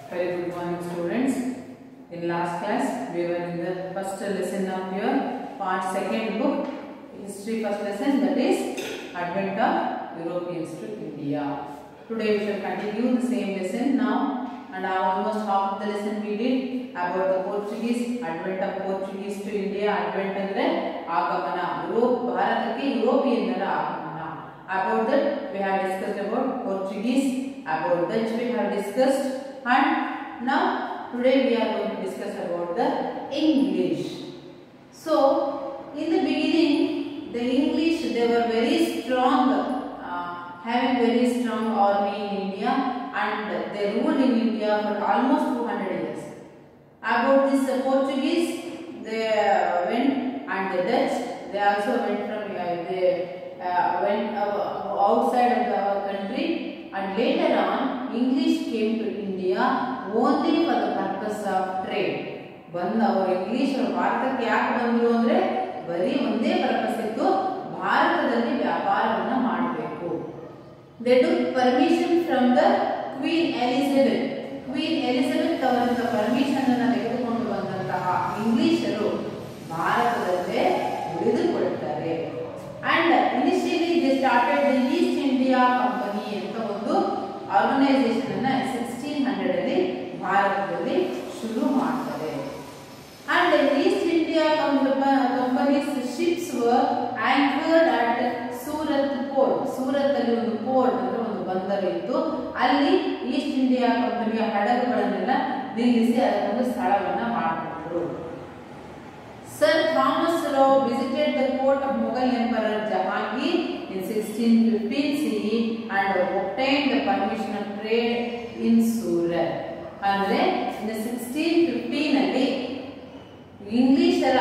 Very good morning, students. In last class, we were in the first lesson of your part second book, history first lesson, that is Advent of Europeans to India. Today we shall continue the same lesson now, and almost half of the lesson we did about the Portuguese, Advent of Portuguese to India, Advent ಅಂದ್ರೆ ಆಗಮನ Europe ಭಾರತಕ್ಕೆ ಯುರೋಪಿಯನ್ನರ ಆಗಮನ about that we have discussed about Portuguese, about Dutch we have discussed, and now today we are going to discuss about the English. So, in the beginning, the English they were very strong, uh, having very strong army in India, and they ruled in India for almost 200 years. About this uh, Portuguese, they uh, went, and the Dutch, they also went from uh, they uh, went uh, outside of our country, and later on, English came to India only for the purpose of trade. ಬಂದು ಅವರು English ಅವರು ಭಾರತಕ್ಕೆ ಯಾಕೆ ಬಂದರು ಅಂದ್ರೆ ಬರೀ ಒಂದೇ purpose ಇತ್ತು ಭಾರತದಲ್ಲಿ ವ್ಯಾಪಾರವನ್ನ ಮಾಡಬೇಕು they took permission from the queen Elizabeth queen Elizabeth ಅವರಿಂದ ಪರ್ಮಿಷನ್ ಅನ್ನು ತೆಗೆದುಕೊಂಡು ಬಂದಂತಹ ಇಂಗ್ಲಿಷರು ಭಾರತದಲ್ಲೇ ಉಳಿದುಕೊಳ್ಳುತ್ತಾರೆ and initially they started the East India company ಅಂತ ಒಂದು ಆರ್ಗನೈಸೇಷನ್ ಅನ್ನ ಸಿಕ್ಸ್ಟೀನ್ ಹಂಡ್ರೆಡ್ ಅಲ್ಲಿ ಭಾರತದಲ್ಲಿ ಶುರು ಮಾಡ್ತಾರೆ and East India companies ships anchored at Surat port Surat ಅಲ್ಲಿ ಒಂದು ಪೋರ್ಟ್ ಅಂದ್ರೆ ಒಂದು ಬಂದರು ಇತ್ತು ಅಲ್ಲಿ ಈಸ್ಟ್ ಇಂಡಿಯಾ ಕಂಪನಿಯ ಹಡಗುಗಳನ್ನೆಲ್ಲ ನಿಲ್ಲಿಸಿ ಅದಕ್ಕೊಂದು ಸ್ಥಳವನ್ನ ಮಾಡಿಕೊಂಡ್ರು sir Thomas Roe visited the court of Mughal emperor Jahangir in sixteen fifteen C and obtain the permission of trade in Surat ಅಂದ್ರೆ ಇನ್ ಸಿಕ್ಸ್ಟೀನ್ ಫಿಫ್ಟೀನ್ ಅಲ್ಲಿ ಇಂಗ್ಲಿಷರ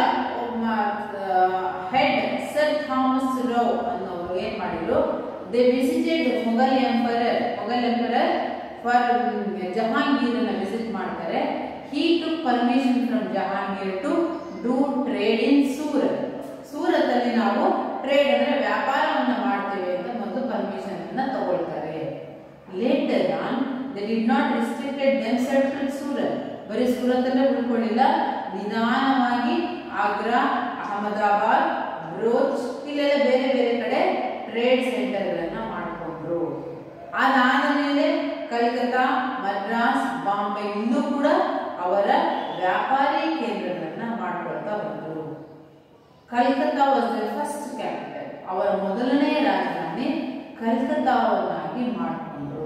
ಹೆಡ್ ಸರ್ ಥಾಮಸ್ ರಾವ್ ಅನ್ನೋರು ಏನ್ ಮಾಡಿದ್ರು they visited Mughal emperor Mughal emperor for Jahangir ಅನ್ನ visit ಮಾಡ್ತಾರೆ he to permission from Jahangir to do trade in Surat Surat ಅಲ್ಲಿ ನಾವು ಟ್ರೇಡ್ ಅಂದ್ರೆ ವ್ಯಾಪಾರವನ್ನ ಮಾಡ್ತೇವೆ ಅಂತ ಒಂದು ಪರ್ಮಿಷನ್ ಅನ್ನ ತಗೊಳ್ತಾರೆ later on they did not restricted themself to Surat ಬರೀ ಸೂರತ್ ಅಲ್ಲೇ ಉಳ್ಕೊಳ್ಳಿಲ್ಲ ನಿಧಾನವಾಗಿ ಆಗ್ರಾ ಅಹಮದಾಬಾದ್ ಬ್ರೋಚ್ ಇಲ್ಲೆಲ್ಲ ಬೇರೆ ಬೇರೆ ಕಡೆ ಟ್ರೇಡ್ ಸೆಂಟರ್ಗಳನ್ನ ಮಾಡಿಕೊಂಡ್ರು ಅದಾದ ಮೇಲೆ ಕಲ್ಕತ್ತಾ ಮದ್ರಾಸ್ ಬಾಂಬೆ ಇಲ್ಲೂ ಕೂಡ ಅವರ ವ್ಯಾಪಾರಿ ಕೇಂದ್ರಗಳನ್ನ ಮಾಡ್ಕೊಳ್ತಾ ಬಂದರು Calcutta was the first capital ಅವರ ಮೊದಲನೇ ರಾಜಧಾನಿ ಕಲ್ಕತ್ತಾವನ್ನಾಗಿ ಮಾಡಿಕೊಂಡ್ರು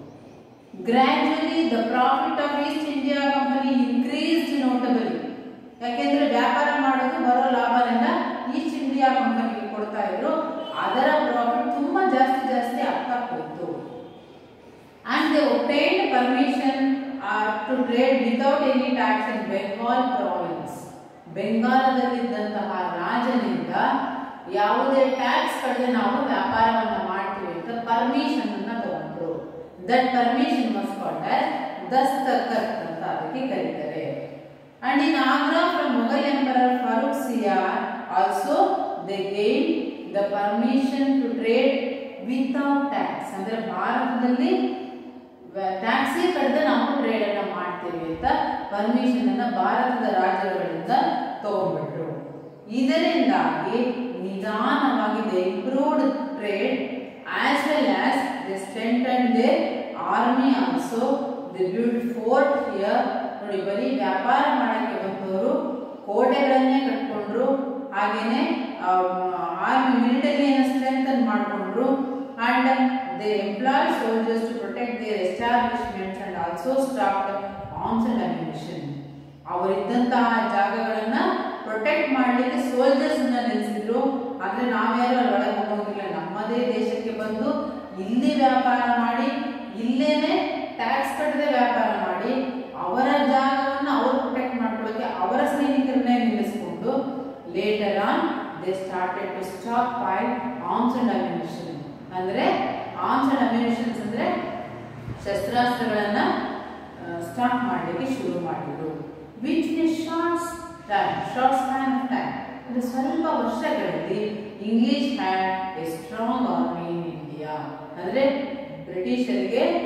gradually the profit of East India company increased notably ಯಾಕೆಂದ್ರೆ ವ್ಯಾಪಾರ ಮಾಡೋದು ಬರೋ ಲಾಭನೆಲ್ಲ ಈಸ್ಟ್ ಇಂಡಿಯಾ ಕಂಪನಿಗೆ ಕೊಡ್ತಾ ಇದ್ರು ಅದರ ಪ್ರಾಫಿಟ್ ತುಂಬಾ ಜಾಸ್ತಿ ಜಾಸ್ತಿ ಆಗ್ತಾ ಹೋಯ್ತು and they obtain permission to trade without any tax in Bengal province ಬೆಂಗಾಲದಲ್ಲಿದ್ದಂತಹ ರಾಜನಿಂದ ಯಾವುದೇ ಟ್ಯಾಕ್ಸ್ ಕಡದೆ ನಾವು ವ್ಯಾಪಾರವನ್ನ ಮಾಡ್ತೀವಿ ಅಂತ ಪರ್ಮಿಷನ್ ಅನ್ನ ತಗೊಂಡ್ರು ದಟ್ ಪರ್ಮಿಷನ್ ಮಸ್ ಕಾಲ್ಡ್ ದಸ್ತಖತ್ ಅಂತ ಅದಕ್ಕೆ ಕರೀತಾರೆ and in Agra from Mughal emperor Farrukh Siyar also they gave the permission to trade without tax ಅಂದ್ರೆ ಭಾರತದಲ್ಲಿ ಟ್ಯಾಕ್ಸೇ ಕಳೆದ ನಾವು ಟ್ರೇಡ್ ಅನ್ನ ಮಾಡ್ತೇವೆ ಅಂತ ಪರ್ಮಿಷನ್ ಅನ್ನ ಭಾರತದ ರಾಜ್ಯಗಳಿಂದ ತಗೊಂಡ್ಬಿಟ್ರು ಇದರಿಂದಾಗಿ ನಿಧಾನವಾಗಿ they improved trade as well as they strengthen they army also they build fort here ನೋಡಿ ಬರೀ ವ್ಯಾಪಾರ ಮಾಡಕ್ಕೆ ಬಂದವರು ಕೋಟೆಗಳನ್ನೇ ಕಟ್ಕೊಂಡ್ರು ಹಾಗೇನೆ ಆರ್ಮಿ ಮಿಲಿಟರಿಯನ್ನು ಸ್ಟ್ರೆಂಥನ್ ಮಾಡಿಕೊಂಡ್ರು and they employ soldiers to protect their establishments and also stock arms and ammunition ಅವರಿದ್ದಂತಹ ಜಾಗಗಳನ್ನ ಪ್ರೊಟೆಕ್ಟ್ ಮಾಡಲಿಕ್ಕೆ ಸೋಲ್ಜರ್ಸ್ ಅನ್ನ ನಿಲ್ಲಿಸಿದ್ರು ಆದ್ರೆ ನಾವ್ಯಾರು ಅಲ್ಲಿ ಒಳಗೆ ಹೋಗೋದಿಲ್ಲ ನಮ್ಮದೇ ದೇಶಕ್ಕೆ ಬಂದು ಇಲ್ಲಿ ವ್ಯಾಪಾರ ಮಾಡಿ ಇಲ್ಲೇನೆ ಟ್ಯಾಕ್ಸ್ ಕಟ್ಟದೆ ವ್ಯಾಪಾರ ಮಾಡಿ ಅವರ ಜಾಗವನ್ನ ಅವರು ಪ್ರೊಟೆಕ್ಟ್ ಮಾಡ್ಕೊಳ್ಳೋಕೆ ಅವರ ಸೈನಿಕರನ್ನೇ ನಿಲ್ಲಿಸಿಕೊಂಡು later on they started to stockpile arms and ammunition ಅಂದ್ರೆ ಆರ್ಮ್ಸ್ ಅಂಡ್ ಅಮ್ಯುನಿಷನ್ಸ್ ಅಂದ್ರೆ ಶಸ್ತ್ರಾಸ್ತ್ರಗಳನ್ನ ಸ್ಟಾಕ್ ಮಾಡಲಿಕ್ಕೆ ಶುರು ಮಾಡಿದ್ರು which in shorts time short span of time ಅಂದ್ರೆ ಸ್ವಲ್ಪ ವರ್ಷಗಳಲ್ಲಿ English had a strong army in India ಅಂದ್ರೆ ಬ್ರಿಟಿಷರಿಗೆ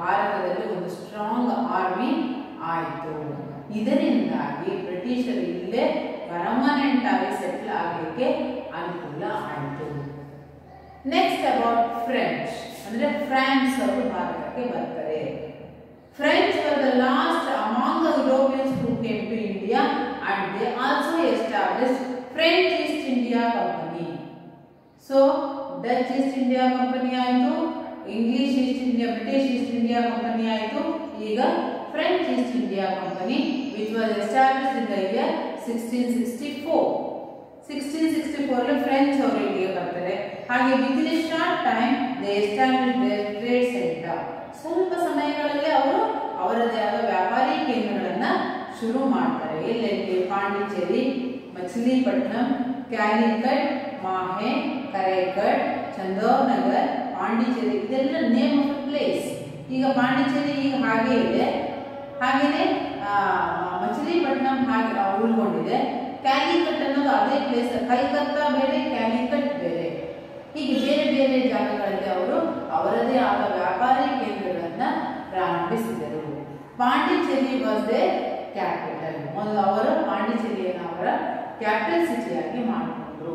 ಭಾರತದಲ್ಲಿ ಒಂದು ಸ್ಟ್ರಾಂಗ್ ಆರ್ಮಿ ಆಯಿತು ಇದರಿಂದಾಗಿ ಬ್ರಿಟಿಷರು ಇಲ್ಲೇ ಪರ್ಮನೆಂಟ್ ಆಗಿ ಸೆಟ್ಲ್ ಆಗಲಿಕ್ಕೆ ಅನುಕೂಲ ಆಯಿತು ನೆಕ್ಸ್ಟ್ ಅಬೌಟ್ ಫ್ರೆಂಚ್ ಅಂದ್ರೆ ಫ್ರಾನ್ಸ್ ಅವರು ಭಾರತಕ್ಕೆ ಬರ್ತಾರೆ French were the last among the Europeans who came to India and they also established French East India Company. So Dutch East India company ಆಯಿತು English East India British East India company ಆಯಿತು ಈಗ French East India company which was establish in the year sixteen sixty four sixteen sixty four French ಅವರು ಇಲ್ಲಿಗೆ ಬರ್ತಾರೆ ಹಾಗೆ with in short time they establish trade centre ಸ್ವಲ್ಪ ಸಮಯಗಳಲ್ಲಿ ಅವರು ಅವರದೇ ಆದ ವ್ಯಾಪಾರಿ ಕೇಂದ್ರಗಳನ್ನ ಶುರು ಮಾಡ್ತಾರೆ ಎಲ್ಲೆಲ್ಲಿ ಪಾಂಡಿಚೇರಿ ಮಚಿಲಿಪಟ್ನಂ ಕ್ಯಾಲಿಕಟ್ ಮಾಹೆ ಕರೇಕಟ್ ಚಂದೋರ್ ನಗರ್ ಪಾಂಡಿಚೇರಿ ಇದೆಲ್ಲ ನೇಮ್ ಆಫ್ ಪ್ಲೇಸ್ ಈಗ ಪಾಂಡಿಚೇರಿ ಈಗ ಹಾಗೆ ಇದೆ ಹಾಗೇನೆ ಆ, ಮಚಿಲಿಪಟ್ನಂ ಹಾಗೆ ಆ, ಉಳ್ಕೊಂಡಿದೆ ಕ್ಯಾಲಿಕಟ್ ಅನ್ನೋದು ಅದೇ ಪ್ಲೇಸ್ ಕಲ್ಕತ್ತಾ ಬೇರೆ ಕ್ಯಾಲಿಕಟ್ ಬೇರೆ ಹೀಗೆ ಬೇರೆ ಬೇರೆ ಜಾಗಗಳಲ್ಲಿ ಅವರು ಅವರದೇ ಆದ ವ್ಯಾಪಾರಿ ಕೇಂದ್ರಗಳನ್ನ ಪ್ರಾರಂಭಿಸಿದರು ಪಾಂಡಿಚೇರಿ ವಾಸ್ ದೇ ಕ್ಯಾಪಿಟಲ್ ಮೊದಲು ಅವರು ಪಾಂಡಿಚೇರಿಯನ್ನು ಅವರ ಕ್ಯಾಪಿಟಲ್ ಸಿಟಿಯಾಗಿ ಮಾಡಿಕೊಂಡ್ರು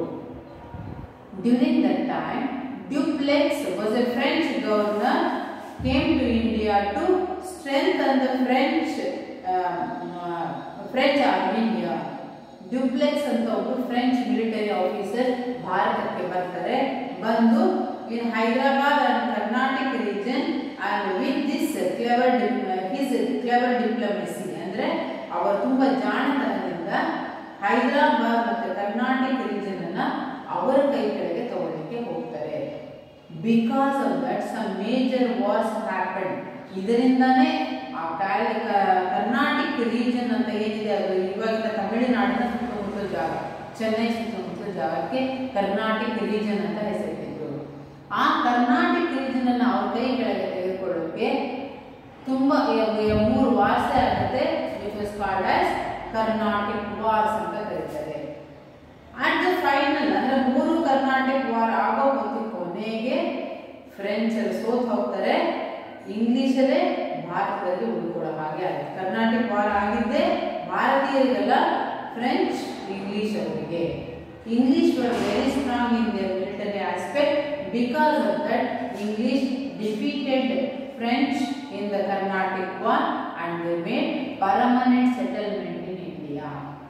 During that time, Dupleix was a French governor, came to India to strengthen the French um, uh, French army here. Dupleix ಅಂತ ಒಬ್ಬರು ಫ್ರೆಂಚ್ ಮಿಲಿಟರಿ ಆಫೀಸರ್ ಭಾರತಕ್ಕೆ ಬರ್ತಾರೆ ಬಂದು in Hyderabad and Karnataka region and with this clever his clever diplomacy ಅಂದ್ರೆ ಅವರು ತುಂಬಾ ಜಾಣತನದಿಂದ ಹೈದರಾಬಾದ್ ಮತ್ತೆ Karnataka region ಅನ್ನ ಅವರ ಕೈ ಕೆಳಗೆ ತಗೊಳ್ಳಿಕ್ಕೆ ಹೋಗ್ತಾರೆ because of that some major wars happen ಇದರಿಂದಾನೇ ಆ ಕ್ಯಾಲ್- ಕ- ಕರ್ನಾಟಕ ರೀಜನ್ ಅಂತ ಏನಿದೆ ಅದು ಇವಾಗಿನ ತಮಿಳುನಾಡಿನ ಸುತ್ತಮುತ್ತಲ ಜಾಗ ಚೆನ್ನೈ ಸುತ್ತಮುತ್ತಲ ಜಾಗಕ್ಕೆ ಕರ್ನಾಟಕ ರೀಜನ್ ಅಂತ ಹೆಸರಿಟ್ಟಿದ್ರು ಆ ಕರ್ನಾಟಕ ರೀಜನ್ ಅನ್ನ ಅವ್ರ ಕೈ ಕೆಳಗೆ ತೆಗೆದುಕೊಳ್ಳೋಕೆ ತುಂಬಾ ಎ- ಎ- ಮೂರು ವಾರ್ಸೆ ಆಗುತ್ತೆ which was called as Karnataka wars ಅಂತ ಕರೀತಾರೆ ಅಟ್ ದ ಫೈನಲ್ ಅಂದ್ರೆ ಮೂರು ಕರ್ನಾಟಕ ವಾರ್ ಆಗೋ ಹೊತ್ತು ಕೊನೆಗೆ ಫ್ರೆಂಚರು ಸೋತ್ ಹೋಗ್ತಾರೆ ಇಂಗ್ಲಿಷರೇ ಭಾರತದಲ್ಲಿ ಉಳ್ಕೊಳ್ಳೋ ಹಾಗೆ ಆಗುತ್ತೆ ಕರ್ನಾಟಕ ವಾರ್ ಆಗಿದ್ದೆ ಭಾರತೀಯರಿಗೆಲ್ಲ ಫ್ರೆಂಚ್ ಇಂಗ್ಲಿಷ್ ಅವರಿಗೆ English were very strong in their military aspect because of that English defeated French in the Karnataka war and they made permanent settlement in India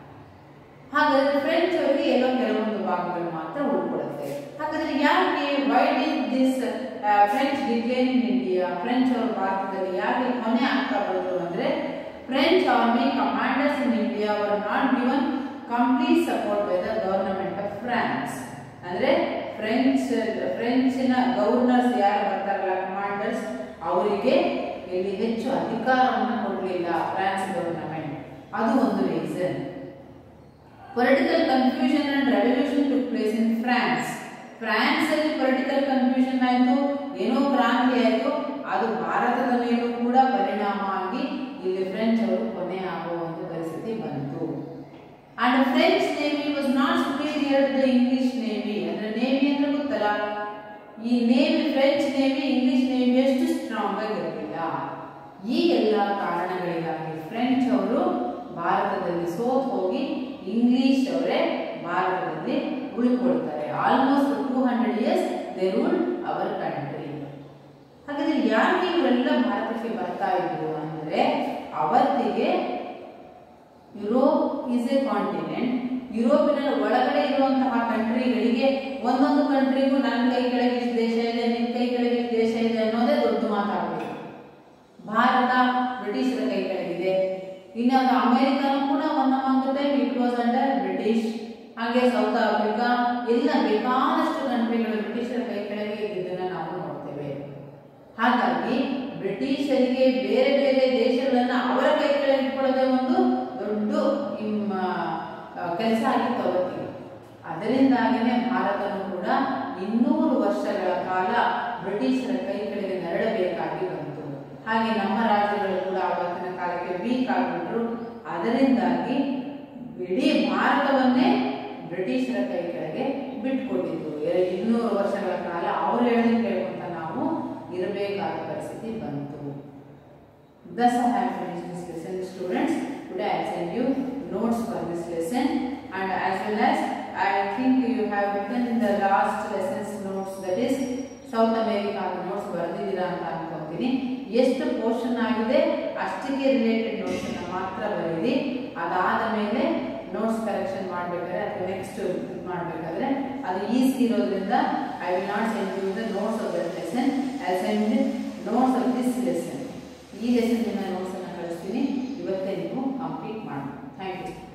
ಹಾಗಾದ್ರೆ ಫ್ರೆಂಚ್ ಅವರಿಗೆ ಎಲ್ಲೋ ಕೆಲವೊಂದು ಭಾಗಗಳು ಮಾತ್ರ ಉಳ್ಕೊಳ್ಳುತ್ತೆ ಹಾಗಾದ್ರೆ ಯಾಕೆ why did this French decline in India French ಅವರು ಭಾರತದಲ್ಲಿ ಯಾಕೆ ಕೊನೆ ಆಗ್ತಾ ಬಂದ್ರು ಅಂದ್ರೆ French army commanders in India were not given complete support by the government of France ಅಂದ್ರೆ ಫ್ರೆಂಚ್ ಫ್ರೆಂಚಿನ ಗವರ್ನರ್ಸ್ ಯಾರು ಬರ್ತಾರಲ್ಲ ಕಮಾಂಡರ್ಸ್ ಅವರಿಗೆ ಇಲ್ಲಿ ಹೆಚ್ಚು ಅಧಿಕಾರವನ್ನು ಕೊಡಲಿಲ್ಲ ಫ್ರಾನ್ಸ್ ಗವರ್ನಮೆಂಟ್ ಅದು ಒಂದು reason political confusion and revolution took place in France France ಅಲ್ಲಿ ಪೊಲಿಟಿಕಲ್ ಕನ್ಫ್ಯೂಷನ್ ಆಯಿತು ಏನೋ ಕ್ರಾಂತಿ ಆಯಿತು ಅದು ಭಾರತದ ಮೇಲೂ ಕೂಡ ಪರಿಣಾಮ ಆಗಿ ಇಲ್ಲಿ ಫ್ರೆಂಚ್ ಅವರು ಕೊನೆ ಆಗುವ ಒಂದು ಪರಿಸ್ಥಿತಿ ಬಂತು and French navy was not superior to the English navy ಅಂದ್ರೆ ನೇವಿ ಅಂದ್ರೆ ಗೊತ್ತಲ್ಲ ಈ navy French navy English navy ಅಷ್ಟು ಸ್ಟ್ರಾಂಗ್ ಆಗಿರಲಿಲ್ಲ ಈ ಎಲ್ಲ ಕಾರಣಗಳಿಗಾಗಿ ಫ್ರೆಂಚ್ ಅವರು ಭಾರತದಲ್ಲಿ ಸೋತ್ ಹೋಗಿ ಇಂಗ್ಲಿಷ್ ಅವರೇ ಭಾರತದಲ್ಲಿ ಉಳ್ಕೊಳ್ತಾರೆ almost two hundred years they rule our country ಹಾಗಾದ್ರೆ ಯಾಕೆ ಇವರೆಲ್ಲ ಭಾರತಕ್ಕೆ ಬರ್ತಾ ಇದ್ರು ಅಂದ್ರೆ ಅವತ್ತಿಗೆ ಯುರೋಪ್ ಈಸ್ ಎ ಕಾಂಟಿನೆಂಟ್ ಯುರೋಪಿನ ಒಳಗಡೆ ಇರುವಂತಹ ಕಂಟ್ರಿಗಳಿಗೆ ಒಂದೊಂದು ಕಂಟ್ರಿಗೂ ನನ್ನ ಕೈ ಕೆಳಗೆ ಇಷ್ಟು ದೇಶ ಇದೆ ನಿನ್ನ ಕೈ ಕೆಳಗೆ ಇಷ್ಟು ದೇಶ ಇದೆ ಅನ್ನೋದೇ ದೊಡ್ಡ ಮಾತಾಗಬೇಕು ಭಾರತ ಬ್ರಿಟಿಷರ ಕೈ ಕೆಳಗಿದೆ ಇನ್ನು ಅಮೆರಿಕನು ಕೂಡ one among time it was under British ಹಾಗೆ ಸೌತ್ ಆಫ್ರಿಕಾ ಎಲ್ಲ ಬೇಕಾದಷ್ಟು ಕಂಟ್ರಿಗಳು ಬ್ರಿಟಿಷರ ಕೈ ಕೆಳಗೆ ಇದ್ದಿದ್ದನ್ನ ನಾವು ನೋಡ್ತೇವೆ ಹಾಗಾಗಿ ಬ್ರಿಟಿಷರಿಗೆ ಬೇರೆ ಬೇರೆ ದೇಶಗಳನ್ನ ಅವರ ಕೈ ಕೆಳಗೆ ಇಟ್ಕೊಳ್ಳೋದೇ ಒಂದು ದೊಡ್ಡ ಕೆಲಸ ಆಗಿತ್ತು ಅವತ್ತಿಗೆ ಅದರಿಂದಾಗಿನೇ ಭಾರತನು ಕೂಡ ಇನ್ನೂರು ವರ್ಷಗಳ ಕಾಲ ಬ್ರಿಟಿಷರ ಕೈ ಕೆಳಗೆ ನರಳಬೇಕಾಗಿ ಬಂತು ಹಾಗೆ ನಮ್ಮ ರಾಜ್ಯಗಳು ಕೂಡ ಆವತ್ತಿನ ಕಾಲಕ್ಕೆ ವೀಕ್ ಆಗಿಬಿಟ್ರು ಅದರಿಂದಾಗಿ ಇಡೀ ಭಾರತವನ್ನೇ ಬ್ರಿಟಿಷರ ಕೈ ಕೆಳಗೆ ಬಿಟ್ಕೊಟ್ಟಿದ್ರು ಎ- ಇನ್ನೂರು ವರ್ಷಗಳ ಕಾಲ ಅವ್ರು ಹೇಳೋದನ್ನ ಕೇಳ್ಕೊಂತ ನಾವು ಇರಬೇಕಾದ ಪರಿಸ್ಥಿತಿ ಬಂತು Thus I have finished this lesson students. Today I send you notes for this lesson and as well as I think you have written the last lessons notes that is South ಅಮೇರಿಕಾದ notes ಬರೆದಿದ್ದೀರಾ ಅಂತ ಅನ್ಕೊಂತೀನಿ ಎಷ್ಟು portion ಆಗಿದೆ ಅಷ್ಟಕ್ಕೆ related ನೋಟ್ಸನ್ನು ಮಾತ್ರ ಬರೀರಿ ಅದಾದ ಮೇಲೆ ನೋಟ್ಸ್ ಕರೆಕ್ಷನ್ ಮಾಡಬೇಕಾದ್ರೆ ಅಥವಾ ನೆಕ್ಸ್ಟ್ ಇದು ಮಾಡಬೇಕಾದ್ರೆ ಅದು ಈಸಿ ಇರೋದ್ರಿಂದ I will not send you the notes of that lesson I send notes of this lesson ಈ ಲೆಸನ್ ನೋಟ್ಸನ್ನು ಕಳಿಸ್ತೀನಿ ಇವತ್ತೇ ನೀವು ಕಂಪ್ಲೀಟ್ ಮಾಡಿ ಥ್ಯಾಂಕ್ ಯು